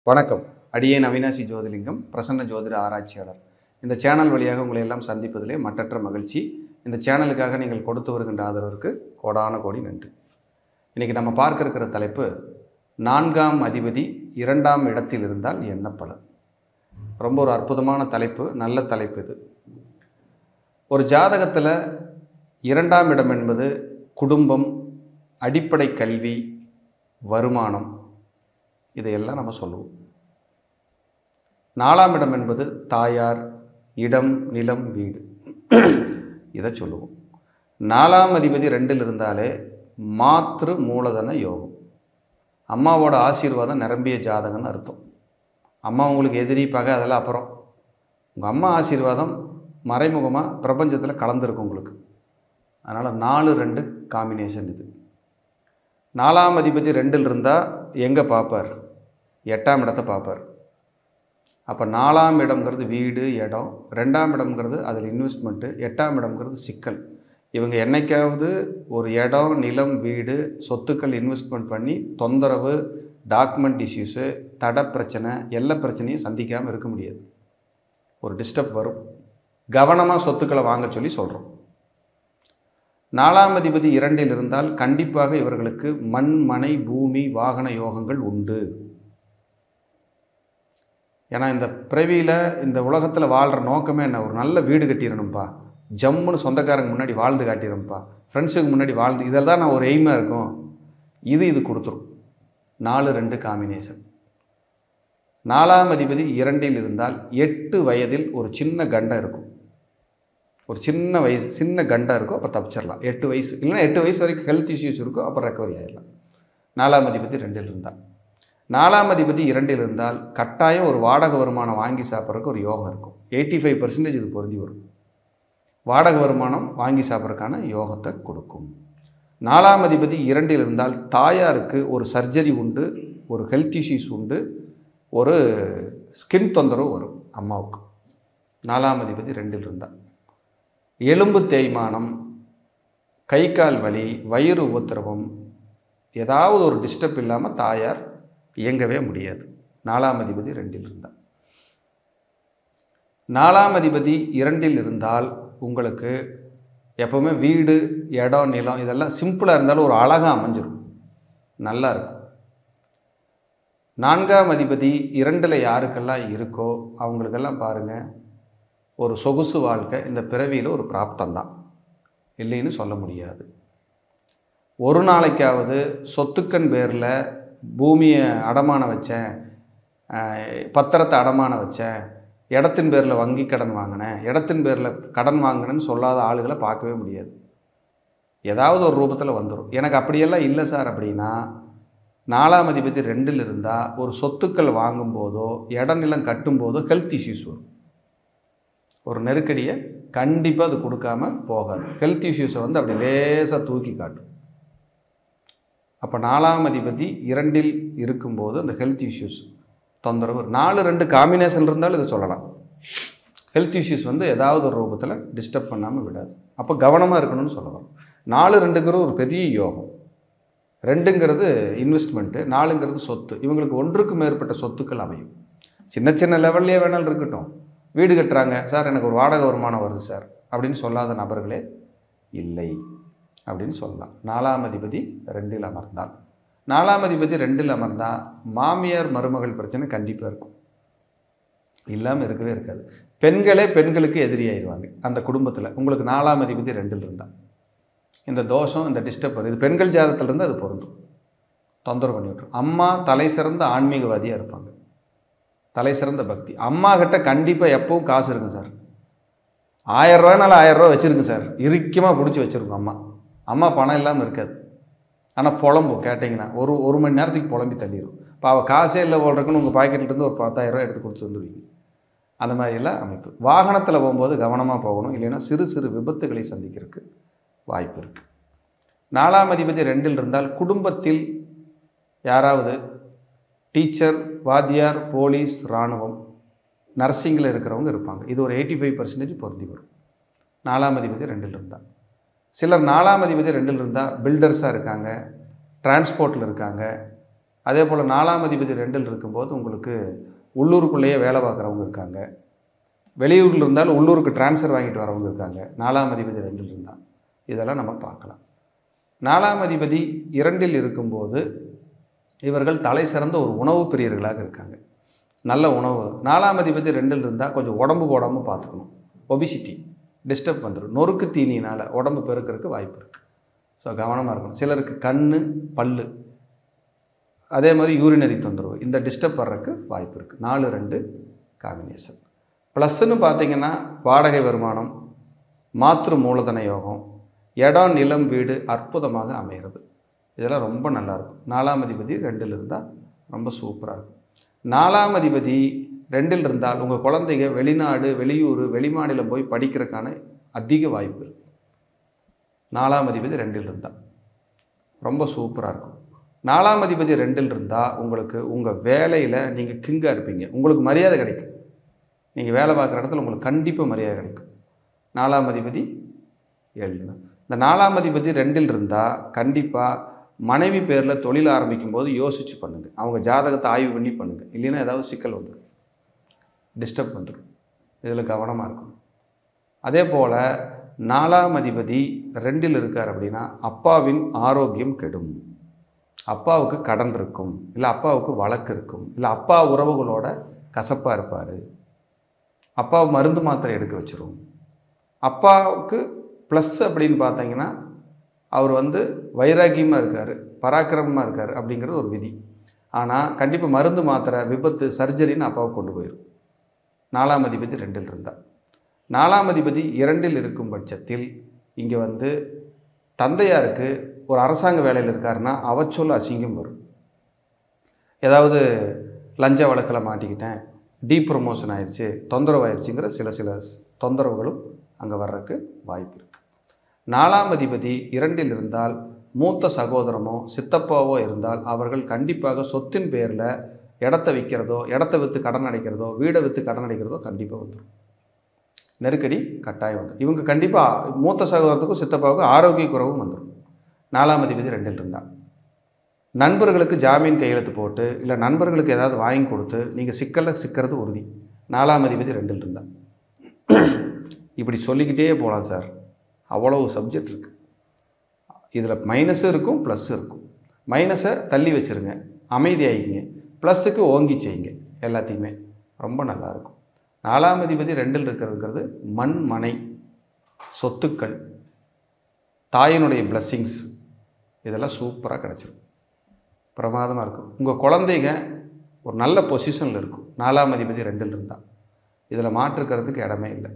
வணக்கம் அடியேன் அவினாசி ஜோதிலிங்கம் பிரசன்ன ஜோதிட ஆராய்ச்சியாளர் இந்த சேனல் வழியாக உங்களை எல்லாம் சந்திப்பதிலே மட்டற்ற மகிழ்ச்சி இந்த சேனலுக்காக நீங்கள் கொடுத்து வருகின்ற ஆதரவிற்கு கோடான கோடி நன்றி இன்றைக்கி நம்ம பார்க்க இருக்கிற தலைப்பு நான்காம் அதிபதி இரண்டாம் இடத்தில் இருந்தால் என்ன பலன் ரொம்ப ஒரு அற்புதமான தலைப்பு நல்ல தலைப்பு இது ஒரு ஜாதகத்தில் இரண்டாம் இடம் என்பது குடும்பம் அடிப்படை கல்வி வருமானம் இதையெல்லாம் நம்ம சொல்லுவோம் நாலாம் இடம் என்பது தாயார் இடம் நிலம் வீடு இதை சொல்லுவோம் நாலாம் அதிபதி ரெண்டில் இருந்தாலே மாத்ரு மூலதன யோகம் அம்மாவோட ஆசீர்வாதம் நிரம்பிய ஜாதகம்னு அர்த்தம் அம்மா உங்களுக்கு எதிரி பகை அதெல்லாம் அப்புறம் உங்கள் அம்மா ஆசீர்வாதம் மறைமுகமாக பிரபஞ்சத்தில் கலந்துருக்கு உங்களுக்கு அதனால் நாலு ரெண்டு காம்பினேஷன் இது நாலாம் அதிபதி ரெண்டில் இருந்தால் எங்கே பார்ப்பார் எட்டாம் இடத்தை பார்ப்பார் அப்போ நாலாம் இடம்ங்கிறது வீடு இடம் ரெண்டாம் இடம்ங்கிறது அதில் இன்வெஸ்ட்மெண்ட்டு எட்டாம் இடம்ங்கிறது சிக்கல் இவங்க என்னைக்காவது ஒரு இடம் நிலம் வீடு சொத்துக்கள் இன்வெஸ்ட்மெண்ட் பண்ணி தொந்தரவு டாக்குமெண்ட் இஷ்யூஸு தட பிரச்சனை எல்லா பிரச்சனையும் சந்திக்காமல் இருக்க முடியாது ஒரு டிஸ்டர்ப் வரும் கவனமாக சொத்துக்களை வாங்க சொல்லி சொல்கிறோம் நாலாம் அதிபதி இரண்டில் இருந்தால் கண்டிப்பாக இவர்களுக்கு மண் மனை பூமி வாகன யோகங்கள் உண்டு ஏன்னா இந்த பிறவியில் இந்த உலகத்தில் வாழ்கிற நோக்கமே என்ன ஒரு நல்ல வீடு கட்டிடணும்ப்பா ஜம்முன்னு சொந்தக்காரங்க முன்னாடி வாழ்ந்து காட்டிடணும்ப்பா ஃப்ரெண்ட்ஸுக்கு முன்னாடி வாழ்ந்து இதெல்லாம் நான் ஒரு எய்மாக இருக்கும் இது இது கொடுத்துரும் நாலு ரெண்டு காம்பினேஷன் நாலாம் அதிபதி இரண்டில் இருந்தால் எட்டு வயதில் ஒரு சின்ன கண்டம் இருக்கும் ஒரு சின்ன வயசு சின்ன கண்டம் இருக்கும் அப்போ தப்பிச்சிடலாம் எட்டு வயசு இல்லைன்னா எட்டு வயசு வரைக்கும் ஹெல்த் இஷ்யூஸ் இருக்கும் அப்புறம் ரெக்கவரி ஆகிடலாம் நாலாம் அதிபதி ரெண்டில் இருந்தால் நாலாம் அதிபதி இரண்டில் இருந்தால் கட்டாயம் ஒரு வாடகை வருமானம் வாங்கி சாப்பிட்றதுக்கு ஒரு யோகம் இருக்கும் எயிட்டி ஃபைவ் பர்சன்டேஜ் இது பொருந்தி வரும் வாடகை வருமானம் வாங்கி சாப்பிட்றதுக்கான யோகத்தை கொடுக்கும் நாலாம் அதிபதி இரண்டில் இருந்தால் தாயாருக்கு ஒரு சர்ஜரி உண்டு ஒரு ஹெல்த் இஷ்யூஸ் உண்டு ஒரு ஸ்கின் தொந்தரவு வரும் அம்மாவுக்கு நாலாம் அதிபதி ரெண்டில் இருந்தால் எலும்பு தேய்மானம் கை கால் வலி வயிறு உபத்திரவம் ஏதாவது ஒரு டிஸ்டர்ப் இல்லாமல் தாயார் இயங்கவே முடியாது நாலாம் அதிபதி ரெண்டில் இருந்தால் நாலாம் அதிபதி இரண்டில் இருந்தால் உங்களுக்கு எப்போவுமே வீடு இடம் நிலம் இதெல்லாம் சிம்பிளாக இருந்தாலும் ஒரு அழகாக அமைஞ்சிரும் நல்லா இருக்கும் நான்காம் அதிபதி இரண்டில் யாருக்கெல்லாம் இருக்கோ அவங்களுக்கெல்லாம் பாருங்கள் ஒரு சொகுசு வாழ்க்கை இந்த பிறவியில் ஒரு பிராப்தம் தான் இல்லைன்னு சொல்ல முடியாது ஒரு நாளைக்காவது சொத்துக்கன் பேரில் பூமியை அடமானம் வச்சேன் பத்திரத்தை அடமானம் வச்சேன் இடத்தின் பேரில் வங்கி கடன் வாங்கினேன் இடத்தின் பேரில் கடன் வாங்கினேன்னு சொல்லாத ஆளுகளை பார்க்கவே முடியாது ஏதாவது ஒரு ரூபத்தில் வந்துடும் எனக்கு அப்படியெல்லாம் இல்லை சார் அப்படின்னா நாலாம் அதிபதி ரெண்டில் இருந்தால் ஒரு சொத்துக்கள் வாங்கும்போதோ இடநிலம் கட்டும்போதோ ஹெல்த் இஷ்யூஸ் வரும் ஒரு நெருக்கடியை கண்டிப்பாக அது கொடுக்காம போகாது ஹெல்த் இஷ்யூஸை வந்து அப்படி லேசாக தூக்கி காட்டும் அப்போ நாலாம் அதிபதி இரண்டில் இருக்கும்போது அந்த ஹெல்த் இஷ்யூஸ் தொந்தரவு நாலு ரெண்டு காம்பினேஷன் இருந்தாலும் இதை சொல்லலாம் ஹெல்த் இஷ்யூஸ் வந்து ஏதாவது ஒரு ரூபத்தில் டிஸ்டர்ப் பண்ணாமல் விடாது அப்போ கவனமாக இருக்கணும்னு சொல்லலாம் நாலு ரெண்டுங்கிறது ஒரு பெரிய யோகம் ரெண்டுங்கிறது இன்வெஸ்ட்மெண்ட்டு நாலுங்கிறது சொத்து இவங்களுக்கு ஒன்றுக்கு மேற்பட்ட சொத்துக்கள் அமையும் சின்ன சின்ன லெவல்லே வேணாலும் இருக்கட்டும் வீடு கட்டுறாங்க சார் எனக்கு ஒரு வாடகை வருமானம் வருது சார் அப்படின்னு சொல்லாத நபர்களே இல்லை அப்படின்னு சொல்லலாம் நாலாம் அதிபதி ரெண்டில் அமர்ந்தால் நாலாம் அதிபதி ரெண்டில் அமர்ந்தால் மாமியார் மருமகள் பிரச்சனை கண்டிப்பாக இருக்கும் இல்லாமல் இருக்கவே இருக்காது பெண்களே பெண்களுக்கு எதிரியாயிருவாங்க அந்த குடும்பத்தில் உங்களுக்கு நாலாம் அதிபதி ரெண்டில் இருந்தால் இந்த தோஷம் இந்த டிஸ்டர்ப் வருது இது பெண்கள் ஜாதகத்திலேருந்து அது பொருந்தும் தொந்தரவு பண்ணி விட்டுரும் அம்மா தலை சிறந்த ஆன்மீகவாதியாக இருப்பாங்க தலை சிறந்த பக்தி அம்மா கிட்ட கண்டிப்பாக எப்பவும் காசு இருக்கும் சார் ஆயிரம் ரூபாய்னால ஆயிரம் ரூபா வச்சுருங்க சார் இறுக்கமாக பிடிச்சி வச்சுருக்கோம் அம்மா அம்மா பணம் இல்லாமல் இருக்காது ஆனால் புலம்பும் கேட்டிங்கன்னா ஒரு ஒரு மணி நேரத்துக்கு புலம்பி தள்ளிடும் இப்போ அவள் காசே இல்லை போடுறக்குன்னு உங்கள் பாக்கெட்லேருந்து ஒரு பத்தாயிரரூவா எடுத்து கொடுத்து வந்துடுவீங்க அந்த மாதிரியெல்லாம் அமைப்பு வாகனத்தில் போகும்போது கவனமாக போகணும் இல்லைன்னா சிறு சிறு விபத்துகளை சந்திக்கிறதுக்கு வாய்ப்பு இருக்குது நாலாம் அதிபதி ரெண்டில் இருந்தால் குடும்பத்தில் யாராவது டீச்சர் வாத்தியார் போலீஸ் இராணுவம் நர்சிங்கில் இருக்கிறவங்க இருப்பாங்க இது ஒரு எயிட்டி ஃபைவ் பர்சன்டேஜ் பொருந்தி வரும் நாலாம் அதிபதி ரெண்டில் இருந்தால் சிலர் நாலாம் அதிபதி ரெண்டில் இருந்தால் பில்டர்ஸாக இருக்காங்க டிரான்ஸ்போர்ட்டில் இருக்காங்க அதே போல் நாலாம் அதிபதி ரெண்டில் இருக்கும்போது உங்களுக்கு உள்ளூருக்குள்ளேயே வேலை பார்க்குறவங்க இருக்காங்க வெளியூரில் இருந்தாலும் உள்ளூருக்கு ட்ரான்ஸ்ஃபர் வாங்கிட்டு வரவங்க இருக்காங்க நாலாம் அதிபதி ரெண்டில் இருந்தால் இதெல்லாம் நம்ம பார்க்கலாம் நாலாம் அதிபதி இரண்டில் இருக்கும்போது இவர்கள் தலை சிறந்த ஒரு உணவு பிரியர்களாக இருக்காங்க நல்ல உணவு நாலாம் அதிபதி ரெண்டில் இருந்தால் கொஞ்சம் உடம்பு போடாமல் பார்த்துக்கணும் ஒபிசிட்டி டிஸ்டர்ப் வந்துடும் நொறுக்கு தீனினால் உடம்பு பெருக்கிறதுக்கு வாய்ப்பு இருக்குது ஸோ கவனமாக இருக்கணும் சிலருக்கு கண் பல்லு அதே மாதிரி யூரினரி தொந்தரவு இந்த டிஸ்டர்ப் வர்றதுக்கு வாய்ப்பு இருக்குது நாலு ரெண்டு காம்பினேஷன் ப்ளஸ்ன்னு பார்த்தீங்கன்னா வாடகை வருமானம் மாற்று மூலதன யோகம் இடம் நிலம் வீடு அற்புதமாக அமைகிறது இதெல்லாம் ரொம்ப நல்லாயிருக்கும் நாலாம் அதிபதி ரெண்டில் இருந்தால் ரொம்ப சூப்பராக இருக்கும் நாலாம் அதிபதி ரெண்டில் இருந்தால் உங்கள் குழந்தைங்க வெளிநாடு வெளியூர் வெளிமாநிலம் போய் படிக்கிறதுக்கான அதிக வாய்ப்பு இருக்குது நாலாம் அதிபதி ரெண்டில் இருந்தால் ரொம்ப சூப்பராக இருக்கும் நாலாம் அதிபதி ரெண்டில் இருந்தால் உங்களுக்கு உங்கள் வேலையில் நீங்கள் கிங்காக இருப்பீங்க உங்களுக்கு மரியாதை கிடைக்கும் நீங்கள் வேலை பார்க்குற இடத்துல உங்களுக்கு கண்டிப்பாக மரியாதை கிடைக்கும் நாலாம் அதிபதி ஏழுன்னு இந்த நாலாம் அதிபதி ரெண்டில் இருந்தால் கண்டிப்பாக மனைவி பேரில் தொழில் ஆரம்பிக்கும் போது யோசித்து பண்ணுங்கள் அவங்க ஜாதகத்தை ஆய்வு பண்ணி பண்ணுங்கள் இல்லைன்னா ஏதாவது சிக்கல் வந்துடும் டிஸ்டர்ப் வந்துடும் இதில் கவனமாக இருக்கணும் அதே போல் நாலாம் அதிபதி ரெண்டில் இருக்கார் அப்படின்னா அப்பாவின் ஆரோக்கியம் கெடும் அப்பாவுக்கு கடன் இருக்கும் இல்லை அப்பாவுக்கு வழக்கு இருக்கும் இல்லை அப்பா உறவுகளோட கசப்பாக இருப்பார் அப்பா மருந்து மாத்திரை எடுக்க வச்சிரும் அப்பாவுக்கு ப்ளஸ் அப்படின்னு பார்த்தீங்கன்னா அவர் வந்து வைராக்கியமாக இருக்கார் பராக்கிரமமாக இருக்கார் அப்படிங்கிறது ஒரு விதி ஆனால் கண்டிப்பாக மருந்து மாத்திரை விபத்து சர்ஜரின்னு அப்பாவை கொண்டு போயிடும் நாலாம் அதிபதி ரெண்டில் இருந்தால் நாலாம் அதிபதி இரண்டில் இருக்கும் பட்சத்தில் இங்கே வந்து தந்தையாருக்கு ஒரு அரசாங்க வேலையில் இருக்காருன்னா அவச்சொல் அசிங்கம் வரும் ஏதாவது லஞ்ச வழக்கில் மாட்டிக்கிட்டேன் டீ ப்ரொமோஷன் ஆயிடுச்சு தொந்தரவு ஆயிடுச்சுங்கிற சில சில தொந்தரவுகளும் அங்கே வர்றதுக்கு வாய்ப்பு இருக்குது நாலாம் அதிபதி இரண்டில் இருந்தால் மூத்த சகோதரமோ சித்தப்பாவோ இருந்தால் அவர்கள் கண்டிப்பாக சொத்தின் பேரில் இடத்த விற்கிறதோ இடத்த விற்று கடன் அடைக்கிறதோ வீடை விற்று கடன் அடைக்கிறதோ கண்டிப்பாக வந்துடும் நெருக்கடி கட்டாயம் வந்துடும் இவங்க கண்டிப்பாக மூத்த சகோதரத்துக்கும் சித்தப்பாவுக்கும் ஆரோக்கிய குறைவும் வந்துடும் நாலாம் அதிபதி ரெண்டில் இருந்தால் நண்பர்களுக்கு ஜாமீன் கையெழுத்து போட்டு இல்லை நண்பர்களுக்கு ஏதாவது வாங்கி கொடுத்து நீங்கள் சிக்கலில் சிக்கிறது உறுதி நாலாம் அதிபதி ரெண்டில் இருந்தால் இப்படி சொல்லிக்கிட்டே போகலாம் சார் அவ்வளவு சப்ஜெக்ட் இருக்குது இதில் மைனஸும் இருக்கும் ப்ளஸ்ஸும் இருக்கும் மைனஸை தள்ளி வச்சுருங்க அமைதியாகிங்க ப்ளஸ்ஸுக்கு ஓங்கி செய்யுங்க எல்லாத்தையுமே ரொம்ப நல்லாயிருக்கும் நாலாம் அதிபதி ரெண்டில் இருக்கிறதுங்கிறது மண் மனை சொத்துக்கள் தாயினுடைய பிளஸ்ஸிங்ஸ் இதெல்லாம் சூப்பராக கிடச்சிரும் பிரமாதமாக இருக்கும் உங்கள் குழந்தைங்க ஒரு நல்ல பொசிஷனில் இருக்கும் நாலாம் அதிபதி ரெண்டில் இருந்தால் இதில் மாற்றுக்கிறதுக்கு இடமே இல்லை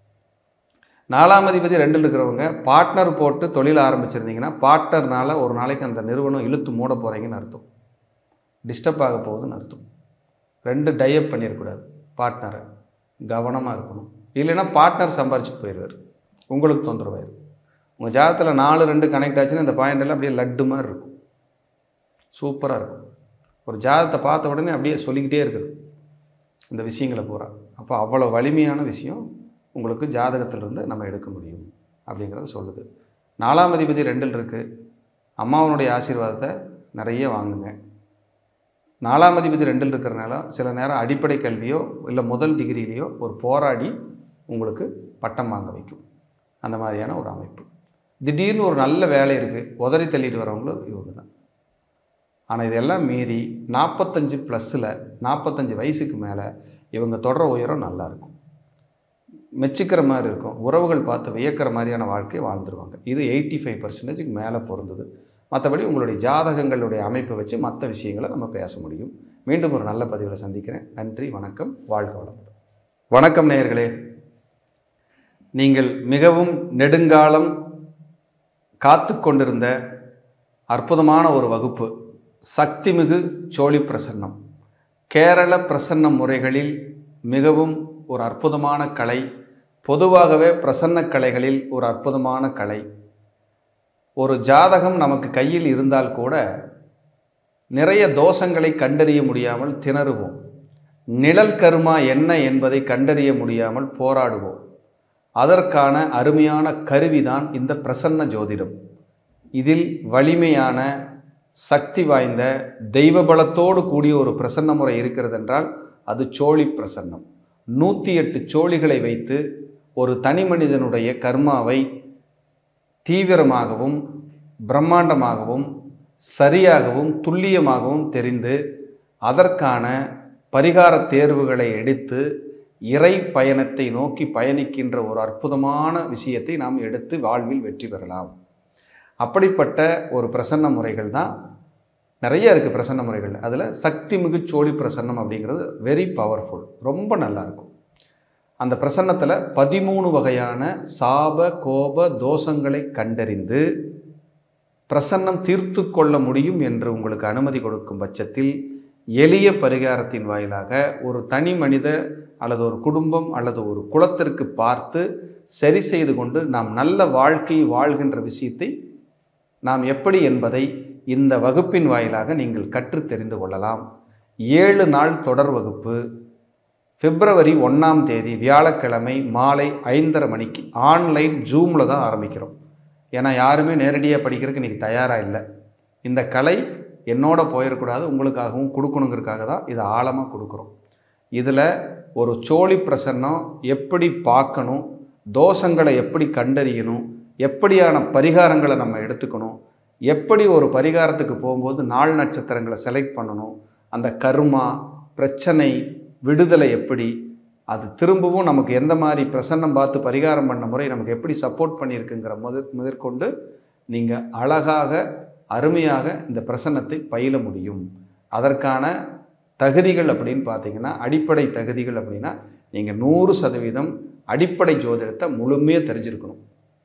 நாலாம் அதிபதி ரெண்டில் இருக்கிறவங்க பார்ட்னர் போட்டு தொழில் ஆரம்பிச்சிருந்தீங்கன்னா பார்ட்னர்னால ஒரு நாளைக்கு அந்த நிறுவனம் இழுத்து மூட போகிறீங்கன்னு அர்த்தம் டிஸ்டர்ப் ஆக போகுதுன்னு அர்த்தம் ரெண்டு டைப் பண்ணிடக்கூடாது பார்ட்னரை கவனமாக இருக்கணும் இல்லைன்னா பார்ட்னர் சம்பாரிச்சுட்டு போயிடுவார் உங்களுக்கு தொந்தரவாயிரும் உங்கள் ஜாதகத்தில் நாலு ரெண்டு கனெக்ட் ஆச்சுன்னா இந்த பாயிண்ட் எல்லாம் அப்படியே லட்டு மாதிரி இருக்கும் சூப்பராக இருக்கும் ஒரு ஜாதகத்தை பார்த்த உடனே அப்படியே சொல்லிக்கிட்டே இருக்குது இந்த விஷயங்களை பூரா அப்போ அவ்வளோ வலிமையான விஷயம் உங்களுக்கு ஜாதகத்திலிருந்து நம்ம எடுக்க முடியும் அப்படிங்கிறத சொல்லுது நாலாம் அதிபதி ரெண்டில் இருக்குது அம்மாவனுடைய ஆசீர்வாதத்தை நிறைய வாங்குங்க நாலாம் அதிபதி ரெண்டில் இருக்கிறனால சில நேரம் அடிப்படை கல்வியோ இல்லை முதல் டிகிரிலேயோ ஒரு போராடி உங்களுக்கு பட்டம் வாங்க வைக்கும் அந்த மாதிரியான ஒரு அமைப்பு திடீர்னு ஒரு நல்ல வேலை இருக்குது உதறி தள்ளிட்டு வரவங்களும் இவங்க தான் ஆனால் இதெல்லாம் மீறி நாற்பத்தஞ்சு ப்ளஸில் நாற்பத்தஞ்சு வயசுக்கு மேலே இவங்க தொடர உயரம் நல்லாயிருக்கும் மெச்சிக்கிற மாதிரி இருக்கும் உறவுகள் பார்த்து வியக்கிற மாதிரியான வாழ்க்கை வாழ்ந்துருவாங்க இது எயிட்டி ஃபைவ் பர்சன்டேஜுக்கு மேலே பொருந்தது மற்றபடி உங்களுடைய ஜாதகங்களுடைய அமைப்பை வச்சு மற்ற விஷயங்களை நம்ம பேச முடியும் மீண்டும் ஒரு நல்ல பதிவில் சந்திக்கிறேன் நன்றி வணக்கம் வாழ்க வளமுடன் வணக்கம் நேயர்களே நீங்கள் மிகவும் நெடுங்காலம் காத்து கொண்டிருந்த அற்புதமான ஒரு வகுப்பு சக்திமிகு சோழி பிரசன்னம் கேரள பிரசன்ன முறைகளில் மிகவும் ஒரு அற்புதமான கலை பொதுவாகவே பிரசன்ன கலைகளில் ஒரு அற்புதமான கலை ஒரு ஜாதகம் நமக்கு கையில் இருந்தால் கூட நிறைய தோஷங்களை கண்டறிய முடியாமல் திணறுவோம் நிழல் கருமா என்ன என்பதை கண்டறிய முடியாமல் போராடுவோம் அதற்கான அருமையான கருவிதான் இந்த பிரசன்ன ஜோதிடம் இதில் வலிமையான சக்தி வாய்ந்த தெய்வ பலத்தோடு கூடிய ஒரு பிரசன்ன முறை இருக்கிறது என்றால் அது சோழி பிரசன்னம் நூற்றி எட்டு சோழிகளை வைத்து ஒரு தனி மனிதனுடைய கர்மாவை தீவிரமாகவும் பிரம்மாண்டமாகவும் சரியாகவும் துல்லியமாகவும் தெரிந்து அதற்கான பரிகார தேர்வுகளை எடுத்து இறை பயணத்தை நோக்கி பயணிக்கின்ற ஒரு அற்புதமான விஷயத்தை நாம் எடுத்து வாழ்வில் வெற்றி பெறலாம் அப்படிப்பட்ட ஒரு பிரசன்ன முறைகள் தான் நிறைய இருக்குது பிரசன்ன முறைகள் அதில் சக்தி மிகு சோழி பிரசன்னம் அப்படிங்கிறது வெரி பவர்ஃபுல் ரொம்ப நல்லா இருக்கும் அந்த பிரசன்னத்தில் பதிமூணு வகையான சாப கோப தோஷங்களை கண்டறிந்து பிரசன்னம் தீர்த்து கொள்ள முடியும் என்று உங்களுக்கு அனுமதி கொடுக்கும் பட்சத்தில் எளிய பரிகாரத்தின் வாயிலாக ஒரு தனி மனித அல்லது ஒரு குடும்பம் அல்லது ஒரு குலத்திற்கு பார்த்து சரி செய்து கொண்டு நாம் நல்ல வாழ்க்கை வாழ்கின்ற விஷயத்தை நாம் எப்படி என்பதை இந்த வகுப்பின் வாயிலாக நீங்கள் கற்று தெரிந்து கொள்ளலாம் ஏழு நாள் தொடர் வகுப்பு பிப்ரவரி ஒன்றாம் தேதி வியாழக்கிழமை மாலை ஐந்தரை மணிக்கு ஆன்லைன் ஜூமில் தான் ஆரம்பிக்கிறோம் ஏன்னா யாருமே நேரடியாக படிக்கிறதுக்கு இன்றைக்கி தயாராக இல்லை இந்த கலை என்னோட போயிடக்கூடாது உங்களுக்காகவும் கொடுக்கணுங்கிறதுக்காக தான் இதை ஆழமாக கொடுக்குறோம் இதில் ஒரு சோழி பிரசன்னம் எப்படி பார்க்கணும் தோஷங்களை எப்படி கண்டறியணும் எப்படியான பரிகாரங்களை நம்ம எடுத்துக்கணும் எப்படி ஒரு பரிகாரத்துக்கு போகும்போது நாள் நட்சத்திரங்களை செலக்ட் பண்ணணும் அந்த கர்மா பிரச்சனை விடுதலை எப்படி அது திரும்பவும் நமக்கு எந்த மாதிரி பிரசன்னம் பார்த்து பரிகாரம் பண்ண முறை நமக்கு எப்படி சப்போர்ட் பண்ணியிருக்குங்கிற முதற் முதற்கொண்டு நீங்கள் அழகாக அருமையாக இந்த பிரசன்னத்தை பயில முடியும் அதற்கான தகுதிகள் அப்படின்னு பார்த்தீங்கன்னா அடிப்படை தகுதிகள் அப்படின்னா நீங்கள் நூறு சதவீதம் அடிப்படை ஜோதிடத்தை முழுமையாக தெரிஞ்சிருக்கணும்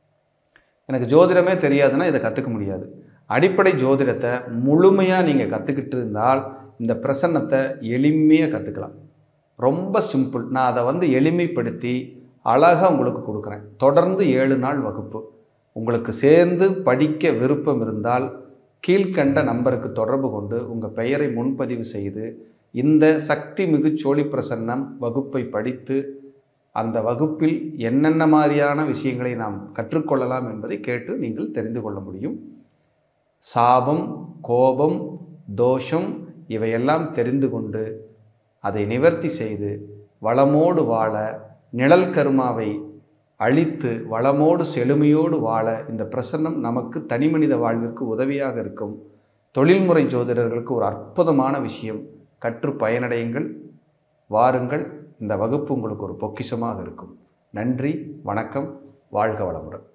எனக்கு ஜோதிடமே தெரியாதுன்னா இதை கற்றுக்க முடியாது அடிப்படை ஜோதிடத்தை முழுமையாக நீங்கள் கற்றுக்கிட்டு இருந்தால் இந்த பிரசன்னத்தை எளிமையாக கற்றுக்கலாம் ரொம்ப சிம்பிள் நான் அதை வந்து எளிமைப்படுத்தி அழகாக உங்களுக்கு கொடுக்குறேன் தொடர்ந்து ஏழு நாள் வகுப்பு உங்களுக்கு சேர்ந்து படிக்க விருப்பம் இருந்தால் கீழ்கண்ட நம்பருக்கு தொடர்பு கொண்டு உங்கள் பெயரை முன்பதிவு செய்து இந்த சக்தி மிகு சோழி பிரசன்னம் வகுப்பை படித்து அந்த வகுப்பில் என்னென்ன மாதிரியான விஷயங்களை நாம் கற்றுக்கொள்ளலாம் என்பதை கேட்டு நீங்கள் தெரிந்து கொள்ள முடியும் சாபம் கோபம் தோஷம் இவையெல்லாம் தெரிந்து கொண்டு அதை நிவர்த்தி செய்து வளமோடு வாழ நிழல் கருமாவை அழித்து வளமோடு செழுமையோடு வாழ இந்த பிரசன்னம் நமக்கு தனிமனித வாழ்விற்கு உதவியாக இருக்கும் தொழில்முறை ஜோதிடர்களுக்கு ஒரு அற்புதமான விஷயம் கற்று பயனடையுங்கள் வாருங்கள் இந்த வகுப்பு உங்களுக்கு ஒரு பொக்கிஷமாக இருக்கும் நன்றி வணக்கம் வாழ்க வளமுடன்